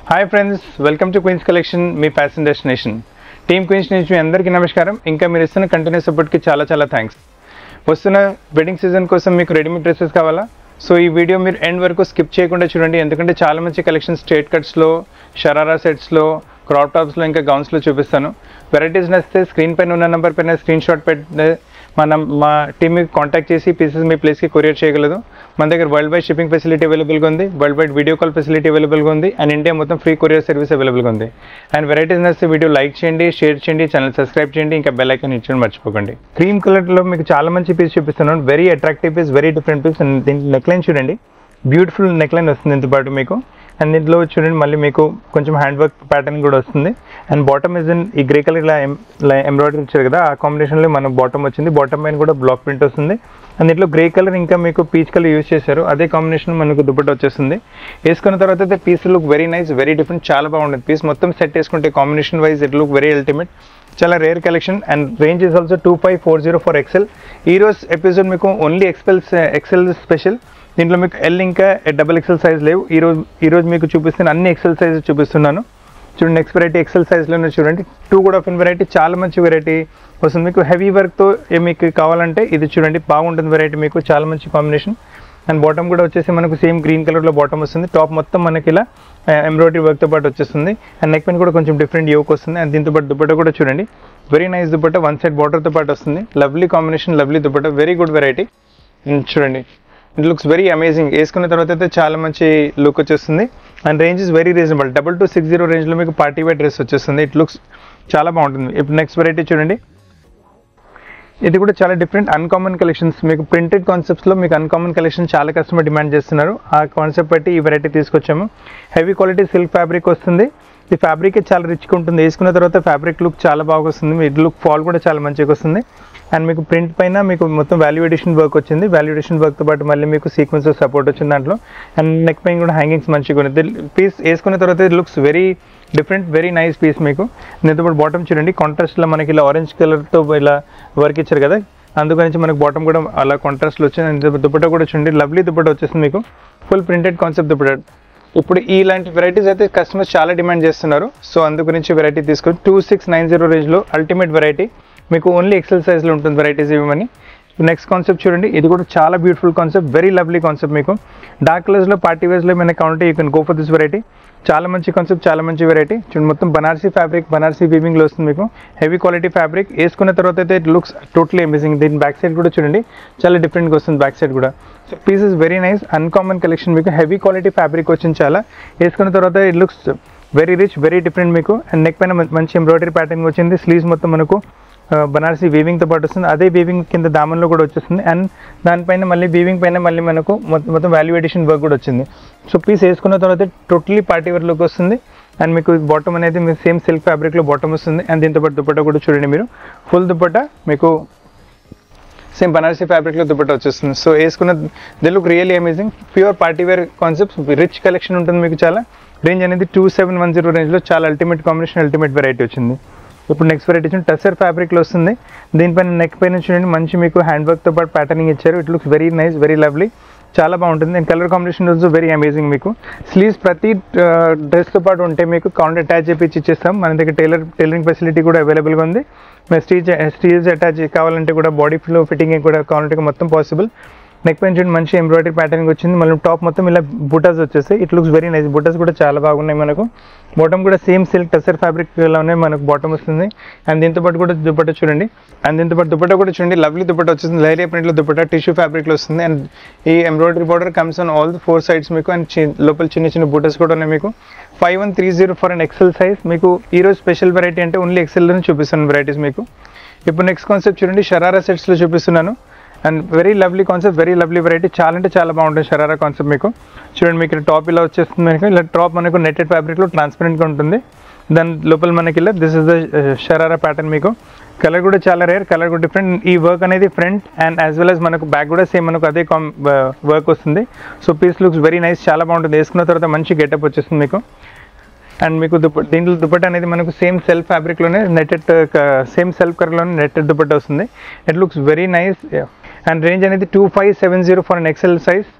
hi friends welcome to Queens Collection మీ fashion destination team Queens నుంచి మీ అందరికీ నమస్కారం ఇంకా మీరు ఇస్తున్న కంటిన్యూస్ సపోర్ట్కి చాలా చాలా థ్యాంక్స్ వస్తున్న వెడ్డింగ్ సీజన్ కోసం మీకు రెడీమేడ్ డ్రెస్సెస్ కావాలా సో ఈ వీడియో మీరు ఎండ్ వరకు స్కిప్ చేయకుండా చూడండి ఎందుకంటే చాలా మంచి కలెక్షన్ స్ట్రేట్ కట్స్లో షరారా సెట్స్లో క్రాప్ టాప్స్లో ఇంకా గౌన్స్లో చూపిస్తాను వెరైటీస్ నచ్చితే స్క్రీన్ పైన ఉన్న నెంబర్ పైన స్క్రీన్ షాట్ పెట్టి మనం మా టీమ్ కాంటాక్ట్ చేసి పీసెస్ మీ ప్లేస్కి కొరియర్ చేయగలదు మన దగ్గర వరల్డ్ వైడ్ షిప్పింగ్ ఫెసిలిటీ అవైలబుల్గా ఉంది world wide video call facility అవైలబుల్గా ఉంది అండ్ ఇండియా మొత్తం ఫ్రీ కొరియర్ సర్వీస్ అవైలబుల్గా ఉంది అండ్ వెరైటీస్ నచ్చితే వీడియో లైక్ చేయండి షేర్ చేయండి ఛానల్ సబ్స్క్రైబ్ చేయండి ఇంకా బెల్ ఐకాన్ ఇచ్చడం మర్చిపోకండి క్రీమ్ కలర్లో మీకు చాలా మంచి పీస్ చూపిస్తున్నాను very attractive piece very different piece and దీని నెక్లైన్ చూడండి బ్యూటిఫుల్ నెక్లైన్ వస్తుంది దీంతో పాటు మీకు అండ్ దీంట్లో చూడండి మళ్ళీ మీకు కొంచెం హ్యాండ్ వర్క్ ప్యాటర్న్ కూడా వస్తుంది అండ్ బాటమ్ ఇస్ ఇన్ ఈ గ్రే కలర్ ఇలా ఎంబ్రాయిడరీ ఇచ్చారు కదా ఆ కాంబినేషన్లో మనకు బాటమ్ వచ్చింది బాటమ్ పైన కూడా బ్లాక్ ప్రింట్ వస్తుంది అండ్ దీంట్లో గ్రే కలర్ ఇంకా మీకు పీచ్ కలర్ యూజ్ చేశారు అదే కాంబినేషన్ మనకు దుప్పటి వచ్చేస్తుంది వేసుకున్న తర్వాత అయితే piece look very nice very different చాలా బాగుంటుంది పీస్ మొత్తం సెట్ వేసుకుంటే combination wise it look very ultimate చాలా rare collection and range is also two five four zero four XL ఈ రోజు ఎపిసోడ్ మీకు ఓన్లీ ఎక్స్పెల్స్ ఎక్సెల్ స్పెషల్ దీంట్లో మీకు ఎల్ ఇంకా డబుల్ ఎక్సెల్ సైజ్ లేవు ఈ రోజు ఈ రోజు మీకు చూపిస్తున్న అన్ని ఎక్సెల్ సైజ్ చూపిస్తున్నాను చూడండి నెక్స్ట్ వెరైటీ ఎక్సెల్ సైజ్లోనే చూడండి టూ కూడా ఆఫ్ వెరైటీ చాలా మంచి వెరైటీ వస్తుంది మీకు హెవీ వర్క్తో మీకు కావాలంటే ఇది చూడండి బాగుంటుంది వెరైటీ మీకు చాలా మంచి కాంబినేషన్ అండ్ బాటమ్ కూడా వచ్చేసి మనకు సేమ్ గ్రీన్ కలర్లో బాటమ్ వస్తుంది టాప్ మొత్తం మనకి ఇలా ఎంబ్రాయిడరీ వర్క్తో పాటు వచ్చేస్తుంది అండ్ నెక్ పెన్ కూడా కొంచెం డిఫరెంట్ యోక్ వస్తుంది అండ్ దీంతో పాటు దుపట్ట కూడా చూడండి very nice dupatta one side బార్డర్తో పాటు వస్తుంది lovely combination lovely dupatta very good variety చూడండి ఇట్ లుక్స్ వెరీ అమేజింగ్ వేసుకున్న తర్వాత అయితే చాలా మంచి లుక్ వచ్చేస్తుంది and range is very reasonable double two six zero రేంజ్లో మీకు పార్టీ వేర్ డ్రెస్ వచ్చేస్తుంది ఇట్ లుక్స్ చాలా బాగుంటుంది ఇప్పుడు నెక్స్ట్ వెరైటీ చూడండి ఇది కూడా చాలా డిఫరెంట్ అన్కామన్ కలెక్షన్స్ మీకు ప్రింటెడ్ కాన్సెప్ట్స్లో మీకు అన్కామన్ కలెక్షన్ చాలా కస్టమర్ డిమాండ్ చేస్తున్నారు ఆ కాన్సెప్ట్ బట్టి ఈ వెరైటీ తీసుకొచ్చాము హెవీ క్వాలిటీ సిల్క్ ఫ్యాబ్రిక్ వస్తుంది ఈ ఫ్యాబ్రిక్ చాలా రిచ్గా ఉంటుంది వేసుకున్న తర్వాత ఫ్యాబ్రిక్ లుక్ చాలా బాగా వస్తుంది మీ లుక్ ఫాల్ కూడా చాలా మంచిగా వస్తుంది అండ్ మీకు ప్రింట్ పైన మీకు మొత్తం వాల్యుయేషన్ వర్క్ వచ్చింది వాల్యుయేషన్ వర్క్తో పాటు మళ్ళీ మీకు సీక్వెన్స్ సపోర్ట్ వచ్చింది దాంట్లో అండ్ నెక్ పైన కూడా హ్యాంగింగ్స్ మంచిగా ఉంది పీస్ వేసుకున్న తర్వాత ఇది looks very different very nice piece మీకు దీంతో పాటు బాటమ్ చూడండి కాంట్రాస్ట్లో మనకి ఇలా ఆరెంజ్ కలర్తో ఇలా వర్క్ ఇచ్చారు కదా అందుకని మనకు బాటమ్ కూడా అలా కాంట్రాస్ట్లో వచ్చింది అండ్ దుపట్టా కూడా చూడండి లవ్లీ దుపట్టా వచ్చేసింది మీకు ఫుల్ ప్రింటెడ్ కాన్సెప్ట్ దుపట్టా ఇప్పుడు ఇలాంటి వెరైటీస్ అయితే కస్టమర్స్ చాలా డిమాండ్ చేస్తున్నారు సో అందు గురించి వెరైటీ తీసుకొని టూ సిక్స్ నైన్ జీరో రేంజ్లో అల్టిమేట్ వెరైటీ మీకు ఓన్లీ ఎక్సెల్ సైజ్లో ఉంటుంది వెరైటీస్ ఇవ్వమని నెక్స్ట్ కాన్సెప్ట్ చూడండి ఇది కూడా చాలా beautiful concept very lovely concept మీకు డార్క్ కలర్స్లో పార్టీ వేర్స్లో ఏమైనా కావాలంటే you can go for this variety చాలా మంచి కాన్సెప్ట్ చాలా మంచి వెరైటీ చూడండి మొత్తం బనారసీ ఫ్యాబ్రిక్ బనారసీ వీవింగ్లో వస్తుంది మీకు హెవీ క్వాలిటీ ఫ్యాబ్రిక్ వేసుకున్న తర్వాత అయితే ఇట్ లుక్స్ టోటలీ అమేజింగ్ దీని బ్యాక్ సైడ్ కూడా చూడండి చాలా డిఫరెంట్గా వస్తుంది బ్యాక్ సైడ్ కూడా so piece is very nice uncommon collection మీకు హెవీ క్వాలిటీ ఫ్యాబ్రిక్ వచ్చింది చాలా వేసుకున్న తర్వాత it looks very rich very different మీకు అండ్ నెక్ పైన మంచి ఎంబ్రాయిడరీ ప్యాటర్న్ వచ్చింది స్లీవ్స్ మొత్తం మనకు బనారసీ వీవింగ్తో పాటు వస్తుంది అదే వీవింగ్ కింద దామన్లో కూడా వచ్చేస్తుంది అండ్ దానిపైన మళ్ళీ వీవింగ్ పైన మళ్ళీ మనకు మొత్తం మొత్తం వాల్యూ ఎడిషన్ వర్క్ కూడా వచ్చింది సో పీస్ వేసుకున్న తర్వాత టోటలీ పార్టీ వేర్ లుక్ వస్తుంది అండ్ మీకు బాటమ్ అనేది మీకు సేమ్ సిల్క్ ఫ్యాబ్రిక్లో బాటమ్ వస్తుంది అండ్ దీంతో పాటు దుపట్టా కూడా చూడండి మీరు ఫుల్ దుపట్టా మీకు సేమ్ బనారసీ ఫ్యాబ్రిక్లో దుపట్టా వచ్చేస్తుంది సో వేసుకున్న the look really amazing pure party wear concepts rich collection ఉంటుంది మీకు చాలా రేంజ్ అనేది టూ సెవెన్ వన్ జీరో రేంజ్లో చాలా అల్టిమేట్ కాంబినేషన్ అల్టిమేట్ వెరైటీ వచ్చింది ఇప్పుడు నెక్స్ట్ వెరైటీ చూడండి టసర్ ఫ్యాబ్రిక్లో వస్తుంది దీనిపైన నెక్ పైన చూడండి మంచి మీకు హ్యాండ్ వర్క్తో పాటు ప్యాటర్నింగ్ ఇచ్చారు it looks very nice very lovely చాలా బాగుంటుంది and colour combination also very amazing మీకు స్లీవ్స్ ప్రతి డ్రెస్తో పాటు ఉంటే మీకు కౌంటర్ అటాచ్ చేపించి ఇచ్చేస్తాం మన దగ్గర టైలర్ టైలరింగ్ ఫెసిలిటీ కూడా అవైలబుల్గా ఉంది మీరు స్టీచ్ స్టీల్స్ అటాచ్ కావాలంటే కూడా బాడీ ఫ్లో ఫిట్టింగ్ కూడా కావాలంటే మొత్తం పాసిబుల్ నెక్ పైన చూడండి మంచి ఎంబ్రాయిడరీ ప్యాటర్న్ వచ్చింది మళ్ళీ టాప్ మొత్తం ఇలా బుటాస్ వచ్చేస్తాయి ఇట్ లుక్స్ వెరీ నైస్ బుటాస్ కూడా చాలా బాగున్నాయి మనకు బాటమ్ కూడా సేమ్ సిల్క్ టసర్ ఫ్యాబ్రిక్ లోనే మనకు బాటమ్ వస్తుంది అండ్ దీంతో పాటు కూడా దుపట్టా చూడండి అండ్ దీంతో పాటు దుపట్టా కూడా చూడండి లవ్లీ దుపట్టా వచ్చేసింది లైరియా ప్రింట్లో దుపట్టా టిష్యూ ఫ్యాబ్రిక్లో వస్తుంది అండ్ ఈ embroidery border comes on all the four sides మీకు అండ్ లోపల చిన్న చిన్న బూటస్ కూడా ఉన్నాయి మీకు five one three zero for and XL size మీకు ఈరోజు స్పెషల్ వెరైటీ అంటే ఓన్లీ ఎక్సెల్లోనే చూపిస్తున్నాను వెరైటీస్ మీకు ఇప్పుడు నెక్స్ట్ కాన్సెప్ట్ చూడండి షరారా సెట్స్లో చూపిస్తున్నాను and very lovely concept very lovely variety చాలా అంటే చాలా బాగుంటుంది షరారా కాన్సెప్ట్ మీకు చూడండి మీకు టాప్ ఇలా వచ్చేస్తుంది మనకి ఇలా టాప్ మనకు నెట్టెడ్ ఫ్యాబ్రిక్లో ట్రాన్స్పరెంట్గా ఉంటుంది దాని లోపల మనకి ఇలా this is the sharara pattern మీకు కలర్ కూడా చాలా రేర్ కలర్ కూడా డిఫరెంట్ ఈ వర్క్ అనేది front and as well as మనకు బ్యాక్ కూడా సేమ్ మనకు అదే కామ్ వర్క్ వస్తుంది so piece looks very nice చాలా బాగుంటుంది వేసుకున్న తర్వాత మంచి గెటప్ వచ్చేస్తుంది మీకు అండ్ మీకు దుప్ప దీంట్లో దుపట్ట అనేది మనకు సేమ్ సెల్ఫ్ ఫ్యాబ్రిక్లోనే నెట్టెడ్ సేమ్ సెల్ఫ్ కలర్లోనే నెట్టెడ్ దుపట్ట వస్తుంది it looks very nice and range అనేది two five seven zero for an XL size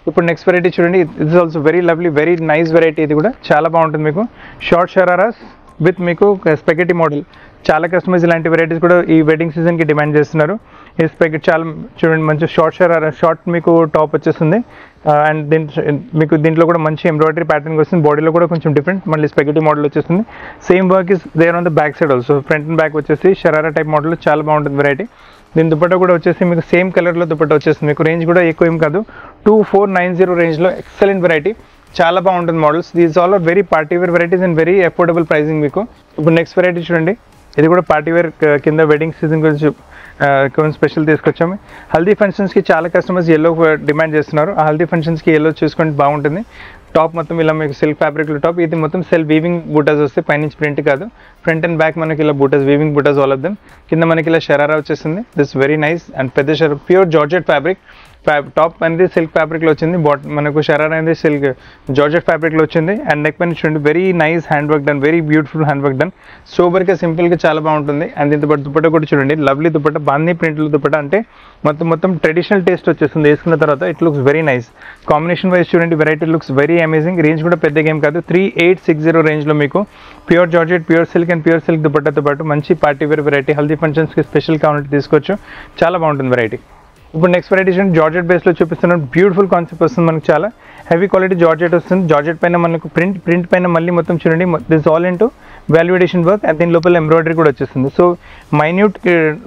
ఇప్పుడు నెక్స్ట్ వెరైటీ చూడండి it's also very lovely very nice variety ఇది కూడా చాలా బాగుంటుంది మీకు షార్ట్ షరారాస్ విత్ మీకు స్పెగెటీ మోడల్ చాలా కస్టమర్స్ ఇలాంటి వెరైటీస్ కూడా ఈ వెడ్డింగ్ సీజన్కి డిమాండ్ చేస్తున్నారు ఈ స్పెగెట్ చాలా చూడండి మంచి షార్ట్ షరారా షార్ట్ మీకు టాప్ వచ్చేస్తుంది అండ్ దీని మీకు దీంట్లో కూడా మంచి ఎంబ్రాయిడరీ ప్యాటర్న్ వస్తుంది బాడీలో కూడా కొంచెం డిఫరెంట్ మళ్ళీ స్పెగెటీ మోడల్ వచ్చేస్తుంది same work is there on the back side also front and back వచ్చేసి షరారా టైప్ మోడల్ చాలా బాగుంటుంది వెరైటీ దీని దుపట్టా కూడా వచ్చేసి మీకు సేమ్ కలర్లో దుపట్టా వచ్చేస్తుంది మీకు రేంజ్ కూడా ఎక్కువ ఏం కాదు టూ ఫోర్ నైన్ జీరో రేంజ్లో ఎక్సలెంట్ వెరైటీ చాలా బాగుంటుంది models these all are very party wear varieties and very affordable pricing మీకు ఇప్పుడు నెక్స్ట్ వెరైటీ చూడండి ఇది కూడా పార్టీ వేర్ కింద వెడ్డింగ్ సీజన్ గురించి ఆ, కొంచెం స్పెషల్ తీసుకొచ్చాము హల్దీ ఫంక్షన్స్కి చాలా కస్టమర్స్ ఎల్లో డిమాండ్ చేస్తున్నారు ఆ హల్దీ ఫంక్షన్స్కి ఎల్లో చూసుకుంటే బాగుంటుంది టాప్ మొత్తం ఇలా మీకు సిల్క్ ఫ్యాబ్రిక్లో టాప్ ఇది మొత్తం సెల్ వీవింగ్ బూటాస్ వస్తే పైనుంచి ప్రింట్ కాదు ఫ్రంట్ అండ్ బ్యాక్ మనకి ఇలా బూటాస్ వీవింగ్ బూటాస్ ఆల్ ఆఫ్ దెమ్ కింద మనకి ఇలా షరారా వచ్చేసింది దిస్ వెరీ నైస్ అండ్ పెద్ద షర ప్యూర్ జార్జెట్ ఫ్యాబ్రిక్ టాప్ అనేది సిల్క్ ఫ్యాబ్రిక్లో వచ్చింది బాట్ మనకు షరారా అనేది సిల్క్ జార్జెట్ ఫ్యాబ్రిక్లో వచ్చింది అండ్ నెక్ పైన చూడండి very nice hand work done very beautiful hand work done సూపర్గా సింపుల్గా చాలా బాగుంటుంది అండ్ దీంతో పాటు దుపట్ట కూడా చూడండి లవ్లీ దుపట్ట బాందీ ప్రింట్లో దుపట్ట అంటే మొత్తం మొత్తం ట్రెడిషనల్ టేస్ట్ వచ్చేస్తుంది వేసుకున్న తర్వాత it looks very nice combination wise చూడండి variety looks very amazing range కూడా పెద్ద గేమ్ కాదు త్రీ ఎయిట్ సిక్స్ జీరో రేంజ్లో మీకు pure georgette pure silk and pure silk దుపట్టతో పాటు మంచి పార్టీ వేర్ వెరైటీ హల్దీ ఫంక్షన్స్కి స్పెషల్ కావాలంటే తీసుకోవచ్చు చాలా బాగుంటుంది వెరైటీ ఇప్పుడు నెక్స్ట్ వెరైటీ చూడండి జార్జెట్ బేస్లో చూపిస్తున్నాం బ్యూటిఫుల్ కాన్సెప్ట్ వస్తుంది మనకు చాలా హెవీ క్వాలిటీ జార్జెట్ వస్తుంది జార్జెట్ పైన మనకు ప్రింట్ ప్రింట్ పైన మళ్ళీ మొత్తం చూడండి దిస్ ఆల్ ఇంటూ వాల్యుడేషన్ వర్క్ అండ్ దీని లోపల ఎంబ్రాయిడరీ కూడా వచ్చేస్తుంది సో మైన్యూట్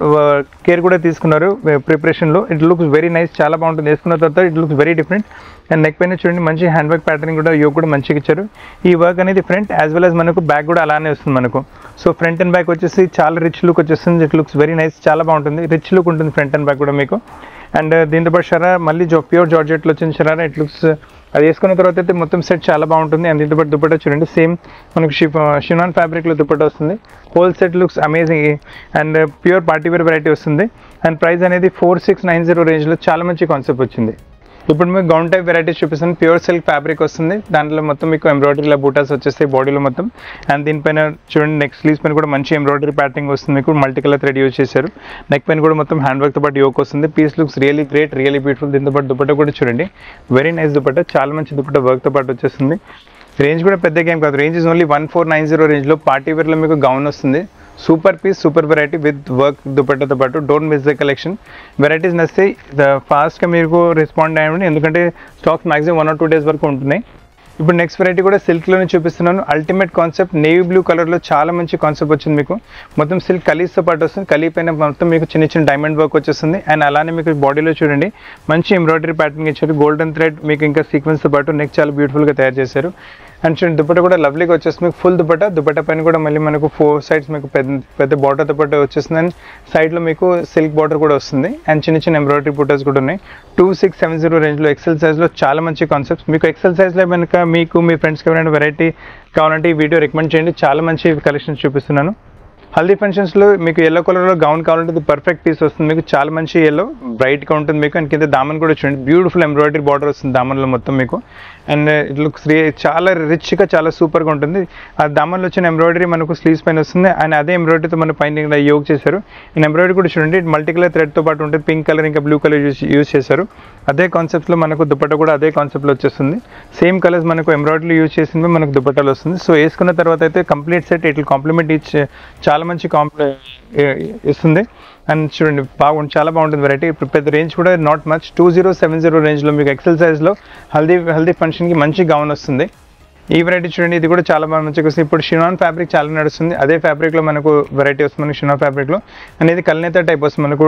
కేర్ కూడా తీసుకున్నారు ప్రిపరేషన్లో ఇట్ లుక్స్ వెరీ నైస్ చాలా బాగుంటుంది వేసుకున్న తర్వాత it looks very different and neck పైన చూడండి మంచి హ్యాండ్ వర్క్ ప్యాటర్న్ కూడా యోగ్ కూడా మంచిగా ఇచ్చారు ఈ వర్క్ అనేది ఫ్రంట్ యాజ్ వెల్ యాజ్ మనకు బ్యాక్ కూడా అలానే వస్తుంది మనకు సో ఫ్రంట్ అండ్ బ్యాక్ వచ్చేసి చాలా రిచ్ లుక్ వచ్చేస్తుంది ఇట్ లుక్స్ వెరీ నైస్ చాలా బాగుంటుంది రిచ్ లుక్ ఉంటుంది ఫ్రంట్ అండ్ బ్యాక్ కూడా మీకు అండ్ దీంతో పాటు షరా మళ్ళీ జో ప్యూర్ జార్జెట్లో వచ్చిన షరారా ఇట్ లుక్స్ అది వేసుకున్న తర్వాత అయితే మొత్తం సెట్ చాలా బాగుంటుంది అండ్ దీంతో పాటు దుపట్టా చూడండి సేమ్ మనకు షిఫ్ షినాన్ ఫ్యాబ్రిక్లో దుపట్టా వస్తుంది whole set looks amazing and pure party wear variety వస్తుంది అండ్ ప్రైస్ అనేది ఫోర్ సిక్స్ నైన్ జీరో రేంజ్లో చాలా మంచి కాన్సెప్ట్ వచ్చింది ఇప్పుడు మీకు గౌన్ టైప్ వెరైటీస్ చూపిస్తాను ప్యూర్ సిల్క్ ఫ్యాబ్రిక్ వస్తుంది దాంట్లో మొత్తం మీకు ఎంబ్రాయిడరీలో బూటాస్ వచ్చేస్తాయి బాడీలో మొత్తం అండ్ దీనిపైన చూడండి నెక్ స్లీవ్స్ పైన కూడా మంచి ఎంబ్రాయిడరీ ప్యాటర్నింగ్ వస్తుంది మీకు మల్టీ కలర్ థ్రెడ్ యూజ్ చేశారు నెక్ పైన కూడా మొత్తం హ్యాండ్ వర్క్తో పాటు యోక్ వస్తుంది piece looks really great really beautiful దీంతో పాటు దుపట్టా కూడా చూడండి వెరీ నైస్ దుపట్టా చాలా మంచి దుపట్టా వర్క్తో పాటు వచ్చేస్తుంది రేంజ్ కూడా పెద్ద గేమ్ కాదు range is only one four nine zero రేంజ్లో పార్టీ వేర్లో మీకు గౌన్ వస్తుంది super piece super variety with work దుపట్టాతో పాటు don't miss the collection varieties నచ్చితే ఫాస్ట్గా మీకు రెస్పాండ్ అయ్యండి ఎందుకంటే stocks maximum one or two days వరకు ఉంటున్నాయి ఇప్పుడు నెక్స్ట్ వెరైటీ కూడా సిల్క్లోనే చూపిస్తున్నాను అల్టిమేట్ కాన్సెప్ట్ నేవీ బ్లూ కలర్లో చాలా మంచి కాన్సెప్ట్ వచ్చింది మీకు మొత్తం సిల్క్ కలీస్తో పాటు వస్తుంది కలీ పైన మొత్తం మీకు చిన్న చిన్న డైమండ్ వర్క్ వచ్చేస్తుంది అండ్ అలానే మీకు బాడీలో చూడండి మంచి ఎంబ్రాయిడరీ ప్యాటర్న్ ఇచ్చారు గోల్డెన్ థ్రెడ్ మీకు ఇంకా సీక్వెన్స్తో పాటు నెక్ చాలా బ్యూటిఫుల్గా తయారు చేశారు అండ్ చూడండి దుపట్ట కూడా లవ్లీగా వచ్చేస్తుంది మీకు ఫుల్ దుపట్ట దుపట్ట పైన కూడా మళ్ళీ మనకు ఫోర్ సైడ్స్ మీకు పెద్ద పెద్ద బార్డర్తో పాటు వచ్చేస్తుంది అండ్ సైడ్లో మీకు సిల్క్ బార్డర్ కూడా వస్తుంది అండ్ చిన్న చిన్న ఎంబ్రాయిడరీ బూటర్స్ కూడా ఉన్నాయి టూ సిక్స్ సెవెన్ జీరో రేంజ్లో ఎక్సెల్ సైజ్లో చాలా మంచి కాన్సెప్ట్స్ మీకు ఎక్సెల్ సైజ్లో కనుక మీకు మీ ఫ్రెండ్స్కి ఎవరైనా వెరైటీ కావాలంటే ఈ వీడియో రికమెండ్ చేయండి చాలా మంచి కలెక్షన్స్ చూపిస్తున్నాను హల్దీ ఫంక్షన్స్లో మీకు ఎల్లో కలర్లో గౌన్ కావాలంటే ఇది పర్ఫెక్ట్ పీస్ వస్తుంది మీకు చాలా మంచి ఎల్లో బ్రైట్గా ఉంటుంది మీకు అండ్ కింద దామన్ కూడా చూడండి బ్యూటిఫుల్ ఎంబ్రాయిడరీ బార్డర్ వస్తుంది దామన్లో మొత్తం మీకు అండ్ ఇట్ లుక్స్ చాలా రిచ్గా చాలా సూపర్గా ఉంటుంది ఆ దామన్లో వచ్చిన ఎంబ్రాయిడరీ మనకు స్లీవ్స్ పైన వస్తుంది అండ్ అదే ఎంబ్రాయిడరీతో మన పైన ఇక్కడ యోగ్ చేశారు అండ్ ఎంబ్రాయిడరీ కూడా చూడండి మల్టీ కలర్ థ్రెడ్తో పాటు ఉంటుంది పింక్ కలర్ ఇంకా బ్లూ కలర్ యూస్ యూస్ చేశారు అదే కాన్సెప్ట్లో మనకు దుపట్టా కూడా అదే కాన్సెప్ట్లో వచ్చేస్తుంది సేమ్ కలర్స్ మనకు ఎంబ్రాయిడరీ యూజ్ చేసింది మనకు దుపట్టాలు వస్తుంది సో వేసుకున్న తర్వాత అయితే కంప్లీట్ సెట్ ఇట్లా కాంప్లిమెంట్ ఇచ్చి చాలా మంచి కాంప్లి ఇస్తుంది అండ్ చూడండి బాగుంది చాలా బాగుంటుంది వెరైటీ ఇప్పుడు పెద్ద రేంజ్ కూడా not much two zero seven zero రేంజ్లో మీకు ఎక్సెల్ సైజ్లో హల్దీ హల్దీ ఫంక్షన్కి మంచి గౌన్ వస్తుంది ఈ వెరైటీ చూడండి ఇది కూడా చాలా బాగా మంచిగా వస్తుంది ఇప్పుడు షినాన్ ఫ్యాబ్రిక్ చాలా నడుస్తుంది అదే ఫ్యాబ్రిక్లో మనకు వెరైటీ వస్తుంది మనకు షినాన్ ఫ్యాబ్రిక్లో అనేది కల్నేత టైప్ వస్తుంది మనకు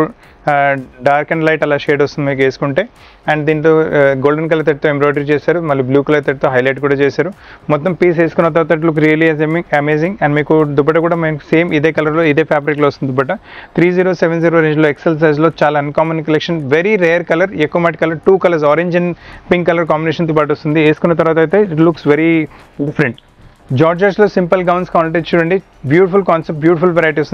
డార్క్ అండ్ లైట్ అలా షేడ్ వస్తుంది మీకు వేసుకుంటే అండ్ దీంతో గోల్డెన్ కలర్ థెడ్తో ఎంబ్రాయిడరీ చేశారు మళ్ళీ బ్లూ కలర్ థెడ్తో హైలైట్ కూడా చేశారు మొత్తం పీస్ వేసుకున్న తర్వాత లుక్ రియలీ అమేజింగ్ అండ్ మీకు దుపట్ట కూడా మనకి సేమ్ ఇదే కలర్లో ఇదే ఫ్యాబ్రిక్లో వస్తుంది dupatta three zero seven zero రేంజ్లో ఎక్సెల్ సైజ్లో చాలా uncommon collection very rare colour ఎక్కువ matte colour two colours orange and pink colour కాంబినేషన్తో పాటు వస్తుంది వేసుకున్న తర్వాత అయితే ఇట్ లుక్స్ వెరీ డిఫరెంట్ జార్జెస్లో సింపుల్ గౌన్స్ కావాలంటే చూడండి బ్యూటిఫుల్ కాన్సెప్ట్ బ్యూటిఫుల్ వెరైటీ వస్తుంది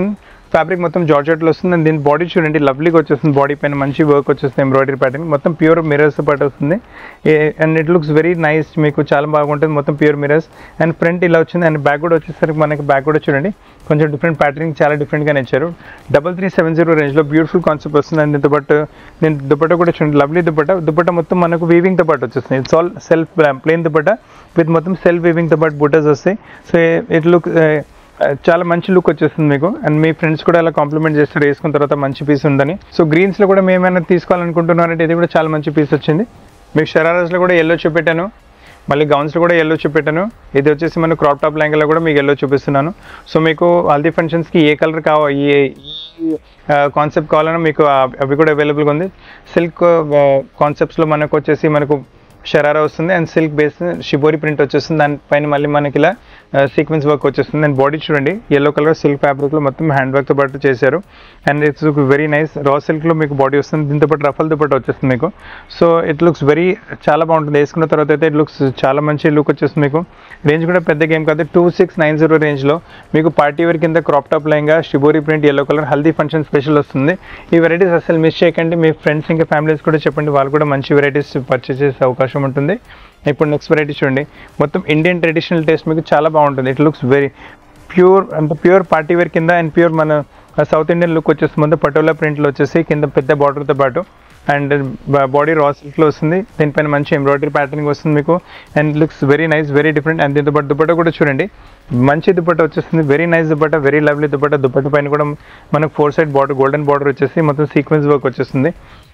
ఫ్యాబ్రిక్ మొత్తం జార్జెట్లో వస్తుంది అండ్ దీని బాడీ చూడండి లవ్లీగా వచ్చేస్తుంది బాడీ పైన మంచి వర్క్ వచ్చేస్తుంది ఎంబ్రాయిడరీ ప్యాటర్న్ మొత్తం ప్యూర్ మిరర్స్ పాటు వస్తుంది and it looks very nice మీకు చాలా బాగుంటుంది మొత్తం ప్యూర్ మిరర్స్ అండ్ ఫ్రంట్ ఇలా వచ్చింది అండ్ బ్యాక్ కూడా వచ్చేసరికి మనకి బ్యాక్ కూడా చూడండి కొంచెం డిఫరెంట్ ప్యాటర్నింగ్ చాలా డిఫరెంట్గానే ఇచ్చారు డబల్ త్రీ సెవెన్ జీరో రేంజ్లో బ్యూటిఫుల్ కాన్సెప్ట్ వస్తుంది అండ్ దీంతో పాటు నేను దుపట్ట కూడా చూడండి లవ్లీ దుపట్ట దుపట్ట మొత్తం మనకు వీవింగ్తో పాటు వచ్చేస్తుంది it's all self plain dupatta with మొత్తం సెల్ఫ్ వీవింగ్తో పాటు బుటర్స్ వస్తాయి సో ఇట్ లుక్ చాలా మంచి లుక్ వచ్చేస్తుంది మీకు అండ్ మీ ఫ్రెండ్స్ కూడా అలా కాంప్లిమెంట్ చేస్తారు వేసుకున్న తర్వాత మంచి పీస్ ఉందని సో గ్రీన్స్లో కూడా మేము ఏమైనా తీసుకోవాలనుకుంటున్నారంటే ఇది కూడా చాలా మంచి పీస్ వచ్చింది మీకు షరారాస్లో కూడా ఎల్లో చూపెట్టాను మళ్ళీ గౌన్స్లో కూడా ఎల్లో చూపెట్టాను ఇది వచ్చేసి మన క్రాప్ టాప్ లెంగలో కూడా మీకు ఎల్లో చూపిస్తున్నాను సో మీకు హల్దీ ఫంక్షన్స్కి ఏ కలర్ కావాలి ఏ కాన్సెప్ట్ కావాలన్నా మీకు ఆ- అవి కూడా అవైలబుల్గా ఉంది సిల్క్ కాన్సెప్ట్స్లో మనకు వచ్చేసి మనకు షరారా వస్తుంది and silk base shibori print వచ్చేస్తుంది దానిపైన మళ్ళీ మనకి ఇలా సీక్వెన్స్ వర్క్ వచ్చేస్తుంది అండ్ బాడీ చూడండి ఎల్లో కలర్ సిల్క్ ఫ్యాబ్రిక్లో మొత్తం హ్యాండ్ వర్క్తో పాటు చేశారు అండ్ ఇట్స్ వెరీ నైస్ రా సిల్క్లో మీకు బాడీ వస్తుంది దీంతో పాటు రఫల్తో పాటు వచ్చేస్తుంది మీకు సో ఇట్ లుక్స్ వెరీ చాలా బాగుంటుంది వేసుకున్న తర్వాత అయితే ఇట్ లుక్స్ చాలా మంచి లుక్ వచ్చేస్తుంది మీకు రేంజ్ కూడా పెద్ద గేమ్ కాదు టూ సిక్స్ నైన్ జీరో రేంజ్లో మీకు పార్టీ వేర్ కింద crop top lehenga shibori print yellow colour haldi function special వస్తుంది ఈ వెరైటీస్ అసలు మిస్ చేయకండి మీ ఫ్రెండ్స్ ఇంకా ఫ్యామిలీస్ కూడా చెప్పండి వాళ్ళు కూడా మంచి వెరైటీస్ పర్చేస్ చేసే అవకాశం ఉంటుంది ఇప్పుడు నెక్స్ట్ వెరైటీ చూడండి మొత్తం ఇండియన్ ట్రెడిషనల్ టేస్ట్ మీకు చాలా బాగుంటుంది ఇట్ లుక్స్ వెరీ ప్యూర్ అంటే ప్యూర్ పార్టీ వేర్ కింద అండ్ ప్యూర్ మన సౌత్ ఇండియన్ లుక్ వచ్చేస్తుంది ముందు పటోలా ప్రింట్లో వచ్చేసి కింద పెద్ద బార్డర్తో పాటు అండ్ బాడీ రా సిల్క్లో వస్తుంది దీనిపైన మంచి ఎంబ్రాయిడరీ ప్యాటర్నింగ్ వస్తుంది మీకు and looks very nice very different and దీంతో పాటు దుపట్ట కూడా చూడండి మంచి దుపట్ట వచ్చేస్తుంది very nice dupatta very lovely dupatta dupatta పైన కూడా మనకు four side border golden border వచ్చేసి మొత్తం సీక్వెన్స్ వర్క్ వచ్చేస్తుంది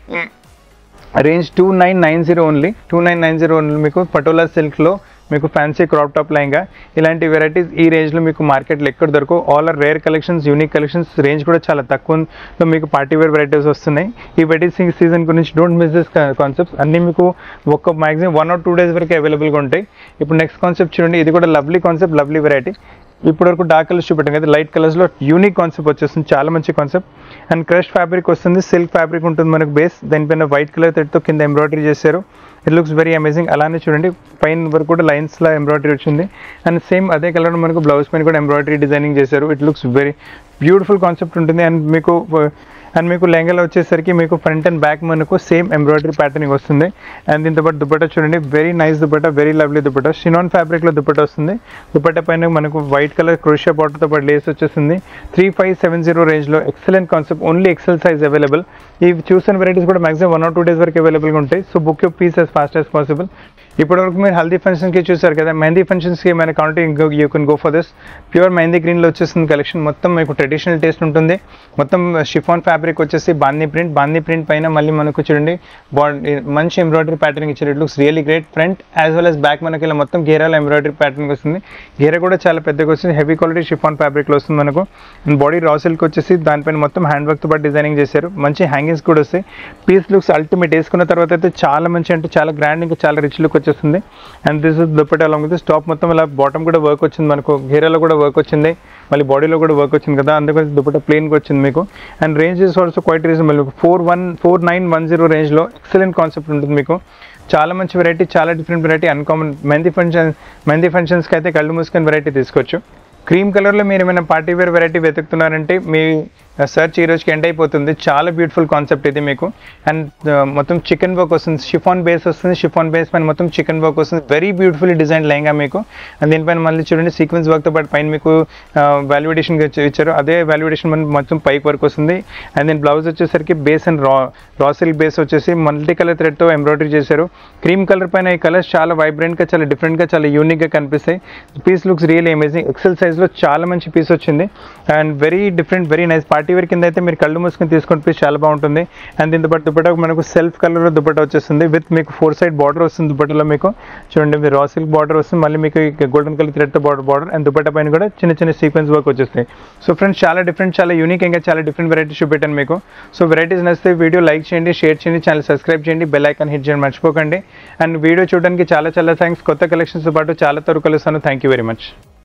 range two nine nine zero only two nine nine zero only మీకు పటోలా సిల్క్లో మీకు ఫ్యాన్సీ క్రాప్ టాప్ లైన్గా ఇలాంటి వెరైటీస్ ఈ రేంజ్లో మీకు మార్కెట్లో ఎక్కడ దొరకవు all are rare collections unique collections range కూడా చాలా తక్కువ మీకు పార్టీ వేర్ వెరైటీస్ వస్తున్నాయి ఈ వెడ్డింగ్ సీజన్ గురించి డోంట్ మిస్ దిస్ కాన్సెప్ట్స్ అన్నీ మీకు ఒక maximum one or two days వరకు అవైలబుల్గా ఉంటాయి ఇప్పుడు నెక్స్ట్ కాన్సెప్ట్ చూడండి ఇది కూడా లవ్లీ కాన్సెప్ట్ లవ్లీ వెరైటీ ఇప్పటి వరకు డార్క్ కలర్స్ చూపెట్టాం కదా లైట్ కలర్స్లో యూనిక్ కాన్సెప్ట్ వచ్చేస్తుంది చాలా మంచి కాన్సెప్ట్ అండ్ క్రష్ ఫ్యాబ్రిక్ వస్తుంది సిల్క్ ఫ్యాబ్రిక్ ఉంటుంది మనకు బేస్ దానిపైన వైట్ కలర్ థ్రెడ్తో కింద ఎంబ్రాయిడరీ చేశారు ఇట్ లుక్స్ వెరీ అమేజింగ్ అలానే చూడండి పైన వరకు కూడా లైన్స్లో ఎంబ్రాయిడరీ వచ్చింది అండ్ సేమ్ అదే కలర్ మనకు బ్లౌజ్ పైన కూడా ఎంబ్రాయిడరీ డిజైనింగ్ చేశారు it looks very beautiful concept ఉంటుంది అండ్ మీకు అండ్ మీకు లెహంగాలో వచ్చేసరికి మీకు ఫ్రంట్ అండ్ బ్యాక్ మనకు సేమ్ ఎంబ్రాయిడరీ ప్యాటర్నింగ్ వస్తుంది అండ్ దీంతో పాటు దుపట్టా చూడండి very nice dupatta very lovely dupatta chinon ఫ్యాబ్రిక్లో దుపట్టా వస్తుంది దుపట్టా పైన మనకు వైట్ కలర్ క్రోషియా బాటర్తో పాటు లేస్ వచ్చేస్తుంది త్రీ ఫైవ్ సెవెన్ జీరో రేంజ్లో excellent concept only XL size available ఇవి చూసిన వెరైటీస్ కూడా maximum one or two days వరకు అవైలబుల్గా ఉంటాయి so book you piece as fast as possible ఇప్పటివరకు మీరు హల్దీ ఫంక్షన్కి చూసారు కదా మెహందీ ఫంక్షన్స్కి ఏమైనా కావాలంటే ఇంకో you can go for this pure mehndi గ్రీన్లో వచ్చేస్తుంది కలెక్షన్ మొత్తం మీకు ట్రెడిషనల్ టేస్ట్ ఉంటుంది మొత్తం షిఫాన్ ఫ్యాబ్రిక్ వచ్చేసి బాందీ ప్రింట్ బాందీ ప్రింట్ పైన మళ్ళీ మనకు చూడండి బాడీ మంచి ఎంబ్రాయిడరీ ప్యాటర్నింగ్ ఇచ్చారు it looks really great front as well as back మనకి ఇలా మొత్తం గేరాలో ఎంబ్రాయిడరీ ప్యాటర్నింగ్ వస్తుంది గేర కూడా చాలా పెద్దగా వస్తుంది హెవీ క్వాలిటీ షిఫాన్ ఫ్యాబ్రిక్లో వస్తుంది మనకు అండ్ బాడీ రా సిల్క్ వచ్చేసి దానిపైన మొత్తం హ్యాండ్ వర్క్తో పాటు డిజైనింగ్ చేశారు మంచి హ్యాంగింగ్స్ కూడా వస్తాయి పీస్ లుక్స్ అల్టిమేట్ వేసుకున్న తర్వాత అయితే చాలా మంచి అంటే చాలా గ్రాండ్ ఇంకా చాలా రిచ్ లుక్ వచ్చేస్తుంది and this is dupatta along with top మొత్తం ఇలా బాటమ్ కూడా వర్క్ వచ్చింది మనకు గేరాలో కూడా వర్క్ వచ్చింది మళ్ళీ బాడీలో కూడా వర్క్ వచ్చింది కదా అందుకని దుప్పట ప్లెయిన్గా వచ్చింది మీకు and range is also quite reasonable four one four nine one zero రేంజ్లో ఎక్సలెంట్ కాన్సెప్ట్ ఉంటుంది మీకు చాలా మంచి వెరైటీ చాలా different variety uncommon mehndi function mehndi ఫంక్షన్స్కి అయితే కళ్ళు మూసుకొని వెరైటీ తీసుకోవచ్చు క్రీమ్ కలర్లో మీరు ఏమైనా పార్టీ వేర్ వెరైటీ వెతుకుతున్నారంటే మీ సెర్చ్ ఈ రోజుకి ఎండ్ అయిపోతుంది చాలా బ్యూటిఫుల్ కాన్సెప్ట్ ఇది మీకు అండ్ మొత్తం చికెన్ వర్క్ వస్తుంది షిఫాన్ బేస్ వస్తుంది షిఫాన్ బేస్ పైన మొత్తం చికెన్ వర్క్ వస్తుంది వెరీ బ్యూటిఫుల్ డిజైన్ లెహంగా మీకు అండ్ దీనిపైన మళ్ళీ చూడండి సీక్వెన్స్ వర్క్తో పాటు పైన మీకు వాల్యుడేషన్ ఇచ్చారు అదే వాల్యుడేషన్ మన మొత్తం పైకి వర్క్ వస్తుంది అండ్ దీని బ్లౌజ్ వచ్చేసరికి base and raw raw silk base వచ్చేసి మల్టీ కలర్ థ్రెడ్తో ఎంబ్రాయిడరీ చేశారు క్రీమ్ కలర్ పైన ఈ కలర్స్ చాలా వైబ్రెంట్గా చాలా డిఫరెంట్గా చాలా యూనిక్గా కనిపిస్తాయి piece looks real amazing XL సైజ్లో చాలా మంచి పీస్ వచ్చింది and very different very nice party wear కింద అయితే మీరు కళ్ళు మూసుకొని తీసుకుని పీస్ చాలా బాగుంటుంది అండ్ దీంతో పాటు దుపట్టా మనకు సెల్ఫ్ కలర్లో దుపట్టా వచ్చేస్తుంది విత్ మీకు ఫోర్ సైడ్ బార్డర్ వస్తుంది దుపట్టలో మీకు చూడండి మీరు రా సిల్క్ బార్డర్ వస్తుంది మళ్ళీ మీకు గోల్డెన్ కలర్ థ్రెడ్తో బార్డర్ బార్డర్ అండ్ దుపట్టా పైన కూడా చిన్న చిన్న సీక్వెన్స్ వర్క్ వచ్చేస్తాయి సో ఫ్రెండ్స్ చాలా డిఫరెంట్ చాలా యూనిక్ ఇంకా చాలా డిఫరెంట్ వెరైటీస్ చూపెట్టాను మీకు సో వెరైటీస్ నచ్చితే వీడియో లైక్ చేయండి షేర్ చేయండి ఛానల్ సబ్స్క్రైబ్ చేయండి బెల్ ఐకాన్ హిట్ చేయండి మర్చిపోకండి అండ్ వీడియో చూడడానికి చాలా చాలా థ్యాంక్స్ కొత్త కలెక్షన్స్తో పాటు చాలా తరకు కలుస్తాను థ్యాంక్ యూ వెరీ మచ్